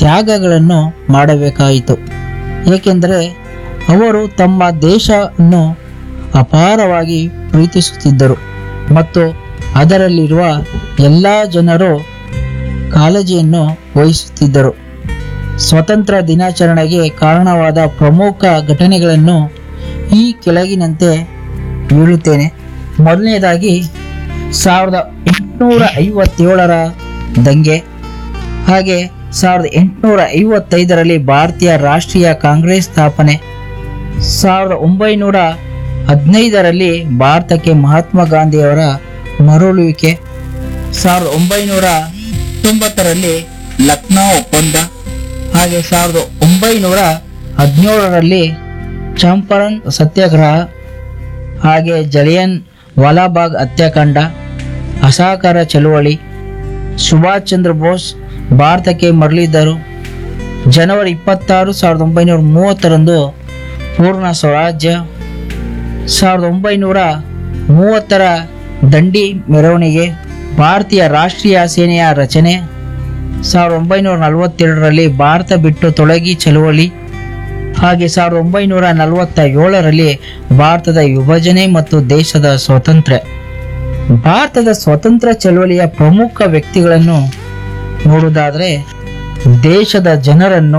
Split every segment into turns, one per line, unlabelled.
ತ್ಯಾಗಗಳನ್ನು ಮಾಡಬೇಕಾಯಿತು ಏಕೆಂದರೆ ಅವರು ತಮ್ಮ ದೇಶವನ್ನು ಅಪಾರವಾಗಿ ಪ್ರೀತಿಸುತ್ತಿದ್ದರು ಮತ್ತು ಅದರಲ್ಲಿರುವ ಎಲ್ಲ ಜನರು ಕಾಳಜಿಯನ್ನು ವಹಿಸುತ್ತಿದ್ದರು ಸ್ವತಂತ್ರ ದಿನಾಚರಣೆಗೆ ಕಾರಣವಾದ ಪ್ರಮುಖ ಘಟನೆಗಳನ್ನು ಈ ಕೆಳಗಿನಂತೆ ಹೇಳುತ್ತೇನೆ ಮೊದಲನೇದಾಗಿ ಸಾವಿರದ ಎಂಟುನೂರ ಐವತ್ತೇಳರ ದಂಗೆ ಹಾಗೆ ಸಾವಿರದ ಎಂಟುನೂರ ಐವತ್ತೈದರಲ್ಲಿ ಭಾರತೀಯ ರಾಷ್ಟ್ರೀಯ ಕಾಂಗ್ರೆಸ್ ಸ್ಥಾಪನೆ ಸಾವಿರದ ಒಂಬೈನೂರ ಹದಿನೈದರಲ್ಲಿ ಭಾರತಕ್ಕೆ ಮಹಾತ್ಮ ಗಾಂಧಿಯವರ ಮರಳುವಿಕೆ ಸಾವಿರದ ಒಂಬೈನೂರ ತೊಂಬತ್ತರಲ್ಲಿ ಲಕ್ನೋ ಒಪ್ಪಂದ ಹಾಗೆ ಸಾವಿರದ ಒಂಬೈನೂರ ಹದಿನೇಳರಲ್ಲಿ ಚಂಪಾರಣ್ ಸತ್ಯಾಗ್ರಹ ಹಾಗೆ ಜಲಿಯನ್ ವಾಲಾಬಾಗ್ ಹತ್ಯಾಕಾಂಡ ಅಸಹಕಾರ ಚಳುವಳಿ ಸುಭಾಷ್ ಚಂದ್ರ ಬೋಸ್ ಭಾರತಕ್ಕೆ ಮರಳಿದ್ದರು ಜನವರಿ ಇಪ್ಪತ್ತಾರು ಸಾವಿರದ ಒಂಬೈನೂರ ಮೂವತ್ತರಂದು ಪೂರ್ಣ ಸ್ವರಾಜ್ಯ ಸಾವಿರದ ಒಂಬೈನೂರ ಮೂವತ್ತರ ದಂಡಿ ಮೆರವಣಿಗೆ ಭಾರತೀಯ ರಾಷ್ಟ್ರೀಯ ಸೇನೆಯ ರಚನೆ ಸಾವಿರದ ಒಂಬೈನೂರ ನಲವತ್ತೆರಡರಲ್ಲಿ ಭಾರತ ಬಿಟ್ಟು ತೊಲಗಿ ಚಳುವಳಿ ಹಾಗೆ ಸಾವಿರದ ಒಂಬೈನೂರ ನಲವತ್ತ ಏಳರಲ್ಲಿ ಭಾರತದ ವಿಭಜನೆ ಮತ್ತು ದೇಶದ ಸ್ವಾತಂತ್ರ್ಯ ಭಾರತದ ಸ್ವತಂತ್ರ ಚಳವಳಿಯ ಪ್ರಮುಖ ವ್ಯಕ್ತಿಗಳನ್ನು ನೋಡುವುದಾದರೆ ದೇಶದ ಜನರನ್ನು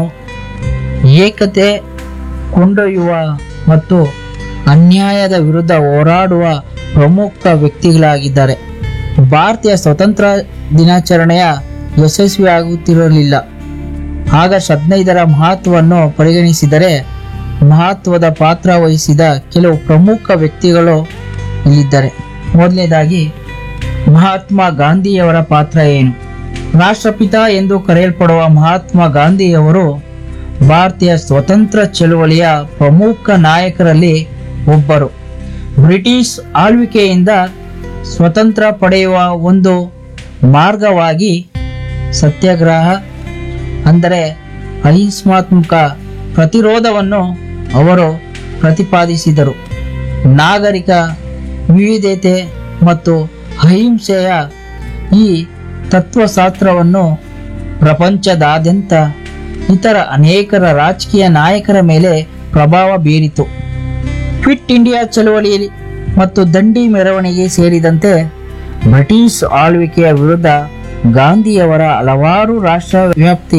ಏಕತೆ ಕೊಂಡೊಯ್ಯುವ ಮತ್ತು ಅನ್ಯಾಯದ ವಿರುದ್ಧ ಹೋರಾಡುವ ಪ್ರಮುಖ ವ್ಯಕ್ತಿಗಳಾಗಿದ್ದಾರೆ ಭಾರತೀಯ ಸ್ವತಂತ್ರ ದಿನಾಚರಣೆಯ ಯಶಸ್ವಿಯಾಗುತ್ತಿರಲಿಲ್ಲ ಆಗಸ್ಟ್ ಹದಿನೈದರ ಮಹತ್ವವನ್ನು ಪರಿಗಣಿಸಿದರೆ ಮಹತ್ವದ ಪಾತ್ರ ವಹಿಸಿದ ಕೆಲವು ಪ್ರಮುಖ ವ್ಯಕ್ತಿಗಳು ಇಲ್ಲಿದ್ದಾರೆ ಮೊದಲನೇದಾಗಿ ಮಹಾತ್ಮ ಗಾಂಧಿಯವರ ಪಾತ್ರ ಏನು ರಾಷ್ಟ್ರಪಿತ ಎಂದು ಕರೆಯಲ್ಪಡುವ ಮಹಾತ್ಮ ಗಾಂಧಿಯವರು ಭಾರತೀಯ ಸ್ವತಂತ್ರ ಚಳುವಳಿಯ ಪ್ರಮುಖ ನಾಯಕರಲ್ಲಿ ಒಬ್ಬರು ಬ್ರಿಟಿಷ್ ಆಳ್ವಿಕೆಯಿಂದ ಸ್ವತಂತ್ರ ಪಡೆಯುವ ಒಂದು ಮಾರ್ಗವಾಗಿ ಸತ್ಯಾಗ್ರಹ ಅಂದರೆ ಅಹಿಂಸಾತ್ಮಕ ಪ್ರತಿರೋಧವನ್ನು ಅವರು ಪ್ರತಿಪಾದಿಸಿದರು ನಾಗರಿಕ ವಿವಿಧತೆ ಮತ್ತು ಅಹಿಂಸೆಯ ಈ ತತ್ವಶಾಸ್ತ್ರವನ್ನು ಪ್ರಪಂಚದಾದ್ಯಂತ ಇತರ ಅನೇಕರ ರಾಜಕೀಯ ನಾಯಕರ ಮೇಲೆ ಪ್ರಭಾವ ಬೀರಿತು ಕ್ವಿಟ್ ಇಂಡಿಯಾ ಚಳವಳಿ ಮತ್ತು ದಂಡಿ ಮೆರವಣಿಗೆ ಸೇರಿದಂತೆ ಬ್ರಿಟಿಷ್ ಆಳ್ವಿಕೆಯ ವಿರುದ್ಧ ಗಾಂಧಿಯವರ ಹಲವಾರು ರಾಷ್ಟ್ರವ್ಯಾಪ್ತಿ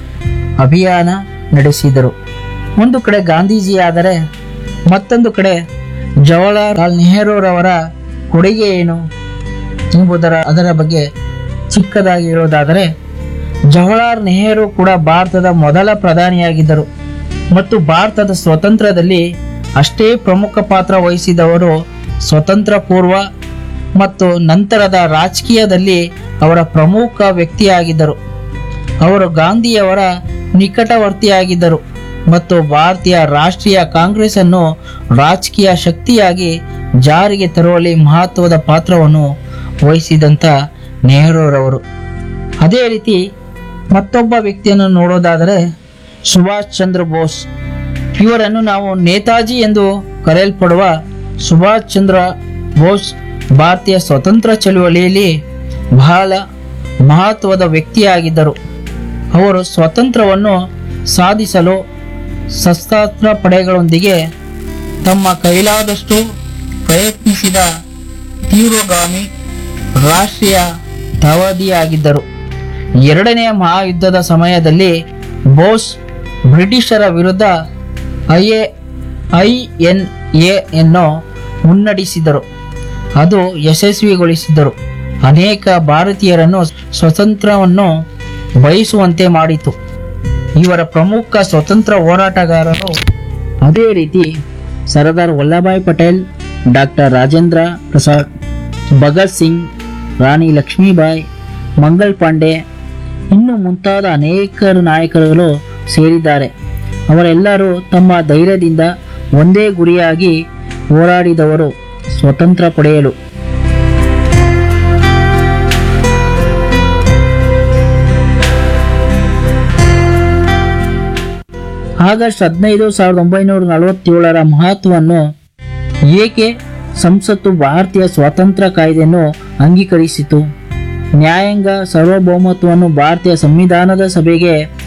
ಅಭಿಯಾನ ನಡೆಸಿದರು ಒಂದು ಕಡೆ ಗಾಂಧೀಜಿಯಾದರೆ ಮತ್ತೊಂದು ಕಡೆ ಜವಾಹರಲಾಲ್ ನೆಹರೂರವರ ಕೊಡುಗೆ ಏನು ಎಂಬುದರ ಅದರ ಬಗ್ಗೆ ಚಿಕ್ಕದಾಗಿ ಹೇಳೋದಾದರೆ ಜವಾಹರಲಾಲ್ ನೆಹರು ಕೂಡ ಭಾರತದ ಮೊದಲ ಪ್ರಧಾನಿಯಾಗಿದ್ದರು ಮತ್ತು ಭಾರತದ ಸ್ವಾತಂತ್ರ್ಯದಲ್ಲಿ ಅಷ್ಟೇ ಪ್ರಮುಖ ಪಾತ್ರ ವಹಿಸಿದವರು ಸ್ವತಂತ್ರ ಪೂರ್ವ ಮತ್ತು ನಂತರದ ರಾಜಕೀಯದಲ್ಲಿ ಅವರ ಪ್ರಮುಖ ವ್ಯಕ್ತಿಯಾಗಿದ್ದರು ಅವರು ಗಾಂಧಿಯವರ ನಿಕಟವರ್ತಿಯಾಗಿದ್ದರು ಮತ್ತು ಭಾರತೀಯ ರಾಷ್ಟ್ರೀಯ ಕಾಂಗ್ರೆಸ್ ಅನ್ನು ರಾಜಕೀಯ ಶಕ್ತಿಯಾಗಿ ಜಾರಿಗೆ ತರುವಲ್ಲಿ ಮಹತ್ವದ ಪಾತ್ರವನ್ನು ವಹಿಸಿದಂಥ ನೆಹರೂರವರು ಅದೇ ರೀತಿ ಮತ್ತೊಬ್ಬ ವ್ಯಕ್ತಿಯನ್ನು ನೋಡೋದಾದರೆ ಸುಭಾಷ್ ಚಂದ್ರ ಬೋಸ್ ಇವರನ್ನು ನಾವು ನೇತಾಜಿ ಎಂದು ಕರೆಯಲ್ಪಡುವ ಸುಭಾಷ್ ಚಂದ್ರ ಬೋಸ್ ಭಾರತೀಯ ಸ್ವತಂತ್ರ ಚಳುವಳಿಯಲ್ಲಿ ಬಹಳ ಮಹತ್ವದ ವ್ಯಕ್ತಿಯಾಗಿದ್ದರು ಅವರು ಸ್ವಾತಂತ್ರ್ಯವನ್ನು ಸಾಧಿಸಲು ಸಶಸ್ತ್ರ ಪಡೆಗಳೊಂದಿಗೆ ತಮ್ಮ ಕೈಲಾದಷ್ಟು ಪ್ರಯತ್ನಿಸಿದ ತೀವ್ರಗಾಮಿ ರಾಷ್ಟ್ರೀಯ ತವದಿಯಾಗಿದ್ದರು ಎರಡನೆಯ ಮಹಾಯುದ್ಧದ ಸಮಯದಲ್ಲಿ ಬೋಸ್ ಬ್ರಿಟಿಷರ ವಿರುದ್ಧ ಐಎ ಐ ಎನ್ ಎನ್ನು ಮುನ್ನಡೆಸಿದರು ಅದು ಯಶಸ್ವಿಗೊಳಿಸಿದರು ಅನೇಕ ಭಾರತೀಯರನ್ನು ಸ್ವತಂತ್ರವನ್ನು ಬಯಸುವಂತೆ ಮಾಡಿತು ಇವರ ಪ್ರಮುಖ ಸ್ವತಂತ್ರ ಹೋರಾಟಗಾರರು ಅದೇ ರೀತಿ ಸರ್ದಾರ್ ವಲ್ಲಭಾಯ್ ಪಟೇಲ್ ಡಾಕ್ಟರ್ ರಾಜೇಂದ್ರ ಪ್ರಸಾದ್ ಭಗತ್ ಸಿಂಗ್ ರಾಣಿ ಲಕ್ಷ್ಮೀಬಾಯಿ ಮಂಗಲ್ ಪಾಂಡೆ ಇನ್ನು ಮುಂತಾದ ಅನೇಕ ನಾಯಕರುಗಳು ಸೇರಿದ್ದಾರೆ ಅವರೆಲ್ಲರೂ ತಮ್ಮ ಧೈರ್ಯದಿಂದ ಒಂದೇ ಗುರಿಯಾಗಿ ಹೋರಾಡಿದವರು ಸ್ವತಂತ್ರ ಪಡೆಯಲು ಆಗಸ್ಟ್ ಹದಿನೈದು ಸಾವಿರದ ಒಂಬೈನೂರ ನಲವತ್ತೇಳರ ಮಹತ್ವವನ್ನು ಏಕೆ ಸಂಸತ್ತು ಭಾರತೀಯ ಸ್ವಾತಂತ್ರ್ಯ ಕಾಯ್ದೆಯನ್ನು ಅಂಗೀಕರಿಸಿತು ನ್ಯಾಯಾಂಗ ಸಾರ್ವಭೌಮತ್ವವನ್ನು ಭಾರತೀಯ ಸಂವಿಧಾನದ ಸಭೆಗೆ